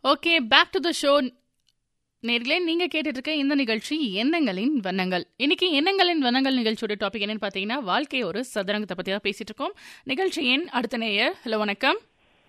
Okay back to the show நேர்களே நீங்க கேட்டுட்டு இருக்க இந்த நிகழ்ச்சி எண்ணங்களின் வண்ணங்கள் இன்னைக்கு எண்ணங்களின் வண்ணங்கள் நிகழ்ச்சியோட டாபிக் என்னன்னு பாத்தீங்கன்னா வாழ்க்கை ஒரு சதுரங்கத்தை பத்தி தான் பேசிட்டு இருக்கோம் நிகழ்ச்சியின் அடுத்த நேயர் ஹலோ வணக்கம்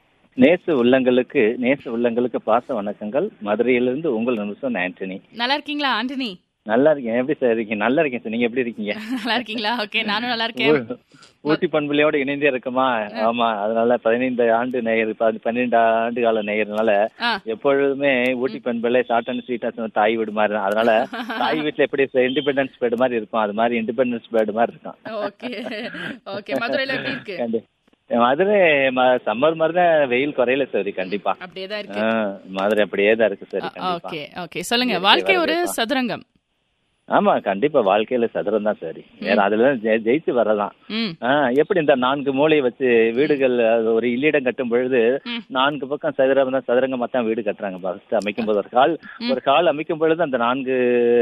நேச உள்ளங்களுக்கு நேச உள்ளங்களுக்கு பாச வணக்கங்கள் மதுரையிலிருந்து உங்கள் நிமிஷம் ஆண்டனி நல்லா இருக்கீங்களா ஆண்டனி நல்லா இருக்கேன் எப்படி சார் இருக்கீங்க நல்லா இருக்கேன் சார் நீங்க எப்படி இருக்கீங்க நல்லா இருக்கீங்களா ஓகே நானும் நல்லா இருக்கேன் ஊ- ஊட்டி பண்புலையோட இணைந்தே இருக்குமா ஆமா அதனால பதினைந்து ஆண்டு நேயர் ப- பன்னிரெண்டு ஆண்டு கால நேயர்னால ஆ. எப்பொழுதுமே ஊட்டி பண்புல ஷார்ட் அண்ட் ஸ்வீட்டா தாய் வீடு மாதிரி தான். அதனால தாய் வீட்டுல எப்படி இண்டிபெண்டன்ஸ் பேர்டு மாதிரி இருக்கும் அது மாதிரி இண்டிபெண்டன்ஸ் பேர்டு மாதிரி இருக்கும் ஓகே ஓகே மதுரையில எப்படி இருக்கு கண்டி- மதுரை சம்மர் மாதிரி தான் வெயில் குறையல சரி கண்டிப்பா அப்படியே தான் இருக்கு ஆ, மதுரை அப்படியே தான் இருக்கு சரி கண்டிப்பா ஓகே ஓகே சொல்லுங்க வாழ்க்கை ஒரு சதுரங்கம் ஆமா கண்டிப்பா வாழ்க்கையில சதுரம் தான் சரி வேற அதுல ஜெ- ஜெயிச்சு வரலாம் ம் ஆ, எப்படி இந்த நான்கு மூலையை வச்சு வீடுகள் அது ஒரு இல்லிடம் கட்டும் பொழுது ம். நான்கு பக்கம் சதுரம் தான் சதுரங்கமா தான் வீடு கட்டுறாங்க ஃபர்ஸ்ட் அமைக்கும் போது ஒரு கால் ஒரு கால் அமைக்கும் பொழுது அந்த நான்கு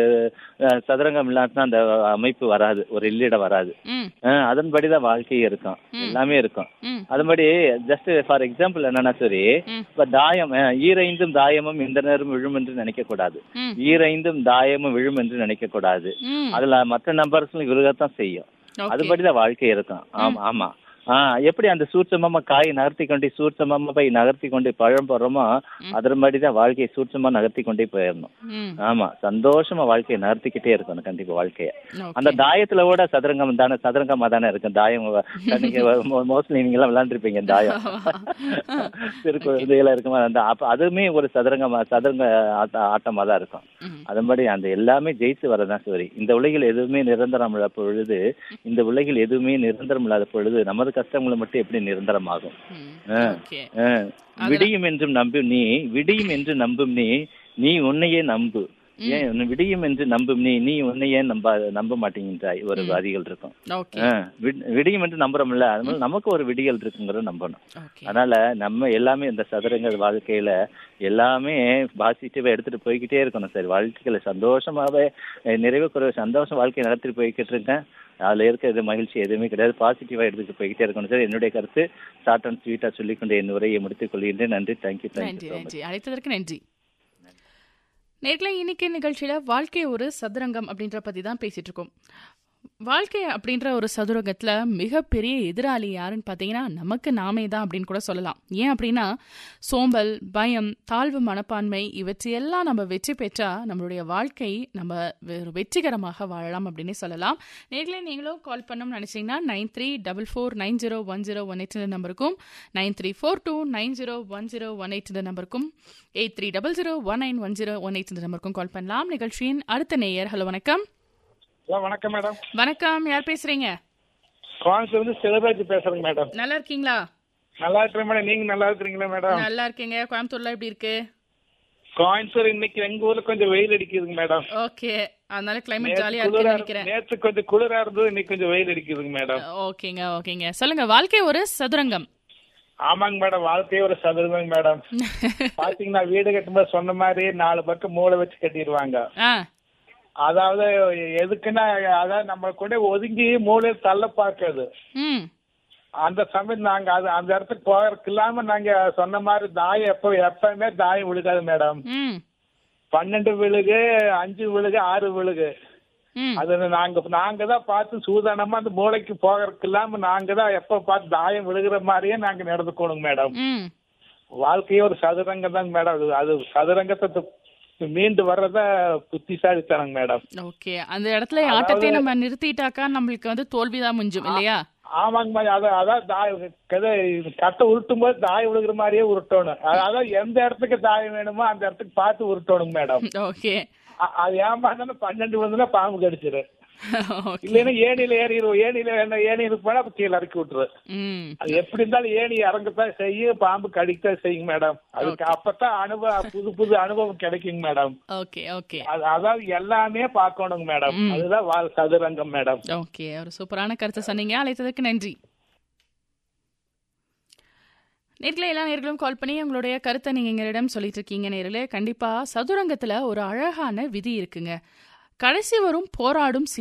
அஹ், சதுரங்கம் இல்லாட்டினா அந்த அமைப்பு வராது ஒரு இல்லிடம் வராது ம் ஆ, அதன்படிதான் வாழ்க்கையும் இருக்கும் எல்லாமே இருக்கும் ம் அதுபடி ஜஸ்ட் ஃபார் எக்ஸாம்பிள் என்னன்னா சரி ம். இப்ப தாயம் அஹ், ஈரைந்தும் தாயமும் எந்த நேரம் விழும் என்று நினைக்க கூடாது ம் ஈரைந்தும் தாயமும் விழும் என்று நினைக்க கூடாது ம் அதுல மற்ற நம்பர்ஸ்ல விழுகத்தான் செய்யும் ஓகே அதுபடிதான் வாழ்க்கை இருக்கும் ஆமா ஆமா ஆஹ் எப்படி அந்த சூட்சமமா காய் நகர்த்தி கொண்டு சூட்சமமா போய் நகர்த்தி கொண்டு பழம் போடுறோமோ அதன்படிதான் வாழ்க்கையை சூட்சமா நகர்த்தி கொண்டே போயிடணும் ம் ஆமா சந்தோஷமா வாழ்க்கையை நகர்த்திக்கிட்டே இருக்கணும் கண்டிப்பா வாழ்க்கைய ஓகே அந்த தாயத்துல கூட சதுரங்கம் தானே சதுரங்கமா தானே இருக்கும் தாயம் நீங்க மோஸ்ட்லி நீங்க எல்லாம் விளையாண்டுருப்பீங்க தாயம் திருக்குழந்தைகளா இருக்குமா அந்த அப்ப அதுவுமே ஒரு சதுரங்கமா சதுரங்க ஆட்ட ஆட்டமா தான் இருக்கும் ம் அதன்படி அந்த எல்லாமே ஜெயிச்சு வரதான் சரி இந்த உலகில் எதுவுமே நிரந்தரம் இல்லாத பொழுது இந்த உலகில் எதுவுமே நிரந்தரம் இல்லாத பொழுது நமது கஷ்டங்களை மட்டும் எப்படி நிரந்தரமாகும் ம் ஆ. ஓகே ஆ, விடியும் என்றும் நம்பும் நீ விடியும் என்று நம்பும் நீ நீ உன்னையே நம்பு ஏன் உன்னை விடியும் என்று நம்பும் நீ நீ உன்னையே நம்ப நம்ப மாட்டேங்கின்றாய் ஒரு வரிகள் இருக்கும் ஓகே ஆ, விட்- விடியும் என்று நம்புறோம்ல அது மாதிரி நமக்கு ஒரு விடியல் இருக்குங்கிறத நம்பணும் ஓகே அதனால நம்ம எல்லாமே இந்த சதுரங்க வாழ்க்கையில எல்லாமே பாசிட்டிவா எடுத்துட்டு போய்கிட்டே இருக்கணும் சரி வாழ்க்கையில சந்தோஷமாவே அஹ், நிறைவு குறைவு சந்தோஷம் வாழ்க்கையை நடத்திட்டு போய்கிட்டு இருக்கேன் அதுல இருக்கிறது மகிழ்ச்சி எதுவுமே கிடையாது பாசிட்டிவா எடுத்துட்டு போய்கிட்டே இருக்கணும் சார் என்னுடைய கருத்து ஷார்ட் அண்ட் ஸ்வீட்டா சொல்லிக்கொண்டு என் உரையை முடித்துக் கொள்கின்றேன் நன்றி தேங்க்யூ நன்றி தேங்க்யூ நன்றி அழைத்ததற்கு நன்றி நேர்களை இன்னைக்கு நிகழ்ச்சியில வாழ்க்கை ஒரு சதுரங்கம் அப்படின்ற பத்தி தான் பேசிட்டு இருக்கோம் வாழ்க்கை அப்படின்ற ஒரு சதுரங்கத்துல மிகப்பெரிய எதிராளி யாருன்னு பார்த்தீங்கன்னா நமக்கு நாமே தான் அப்படின்னு கூட சொல்லலாம் ஏன் அப்படின்னா சோம்பல் பயம் தாழ்வு மனப்பான்மை இவற்றையெல்லாம் நம்ம வெற்றி பெற்றா நம்மளுடைய வாழ்க்கை நம்ம வெ- வெற்றிகரமாக வாழலாம் அப்படின்னே சொல்லலாம் நேர்களை நீங்களும் கால் பண்ணணும்னு நினைச்சீங்கன்னா nine three double four nine zero one zero one eight நம்பருக்கும் nine three four two nine zero one zero one eight நம்பருக்கும் eight three double zero one nine one zero one eight நம்பருக்கும் call பண்ணலாம் நிகழ்ச்சியின் அடுத்த நேயர் hello வணக்கம் hello வணக்கம் madam வணக்கம் யார் பேசுறீங்க கோயம்புத்தூர் வந்து செல்வராஜ் பேசுறேங்க மேடம் நல்லா இருக்கீங்களா நல்லா இருக்கிறேன் மேடம் நீங்க நல்லா இருக்கிறீங்களா மேடம் நல்லா இருக்கீங்க கோயம்புத்தூர்ல எப்படி இருக்கு கோயம்புத்தூர் இன்னைக்கு எங்க ஊர்ல கொஞ்சம் வெயில் அடிக்குதுங்க மேடம் ஓகே அதனால கிளைமேட் நேத்து ஜாலியா குளிரா இருக்குன்னு இருந்து- நினைக்கிறேன் நேத்து கொஞ்சம் குளிரா இருந்தது இன்னைக்கு கொஞ்சம் வெயில் அடிக்குதுங்க மேடம் ஓகேங்க ஓகேங்க சொல்லுங்க வாழ்க்கை ஒரு சதுரங்கம் ஆமாங்க மேடம் வாழ்க்கையே ஒரு சதுரங்க மேடம் பாத்தீங்கன்னா வீடு கட்டும்போது சொன்ன மாதிரி நாலு பக்கம் மூளை வச்சு கட்டிடுவாங்க ஆ அதாவது எதுக்குன்னா அதாவது நம்ம கூட ஒதுங்கி மூளையில் தள்ள பார்க்காது ம் அந்த சமயம் நாங்க அது அந்த இடத்துக்கு போகிறதுக்கு இல்லாம நாங்க சொன்ன மாதிரி தாயம் எப்ப எப்பவுமே தாயம் விழுகாது மேடம் ம் பன்னெண்டு விழுகு அஞ்சு விழுகு ஆறு விழுகு ம் அது நாங்க நாங்க தான் பார்த்து சூதானமா அந்த மூளைக்கு போகிறதுக்கு இல்லாம நாங்க தான் எப்ப பார்த்து தாயம் விழுகிற மாதிரியே நாங்க நடந்துக்கணுங்க மேடம் ம் வாழ்க்கையே ஒரு சதுரங்கம் தாங்க மேடம் அது அது சதுரங்கத்தை து- மீண்டு வர்றத புத்திசாலித்தனங்க மேடம் ஓகே அந்த இடத்துல ஆட்டத்தை நம்ம நிறுத்திட்டாக்கா நம்மளுக்கு வந்து தோல்விதான் முஞ்சும் இல்லையா ஆமாங்க மேடம் அதான் அதான் தாய் கதை கட்டை உருட்டும் போது தாயம் விழுகிற மாதிரியே உருட்டணும் அ- அதான் எந்த இடத்துக்கு தாயம் வேணுமோ அந்த இடத்துக்கு பார்த்து உருட்டணுங்க மேடம் ஓகே அ- அது ஏமாந்தாலும் பன்னெண்டு விழுந்துனா பாம்பு கடிச்சிரு ஓகே இல்லைன்னா ஏணியில ஏறிடுவோம் ஏணியில என்ன ஏணியில போனா அப்ப கீழே இறக்கி விட்டுரு ம் அது எப்படி இருந்தாலும் ஏணி இறங்கத்தான் செய்யும் பாம்பு கடிக்கத்தான் செய்யுங்க மேடம் அதுக்கு அப்பதான் அனுபவம் புது புது அனுபவம் கிடைக்குங்க மேடம் ஓகே ஓகே அது அதாவது எல்லாமே பார்க்கணுங்க மேடம் அதுதான் வாழ் சதுரங்கம் மேடம் ஓகே ஒரு சூப்பரான கருத்தை சொன்னீங்க அழைத்ததற்கு நன்றி நேர்களை எல்லா நேர்களும் கால் பண்ணி உங்களுடைய கருத்தை நீங்க எங்களிடம் சொல்லிட்டு இருக்கீங்க நேர்களே கண்டிப்பா சதுரங்கத்துல ஒரு அழகான விதி இருக்குங்க கடைசி வரும் போராடும்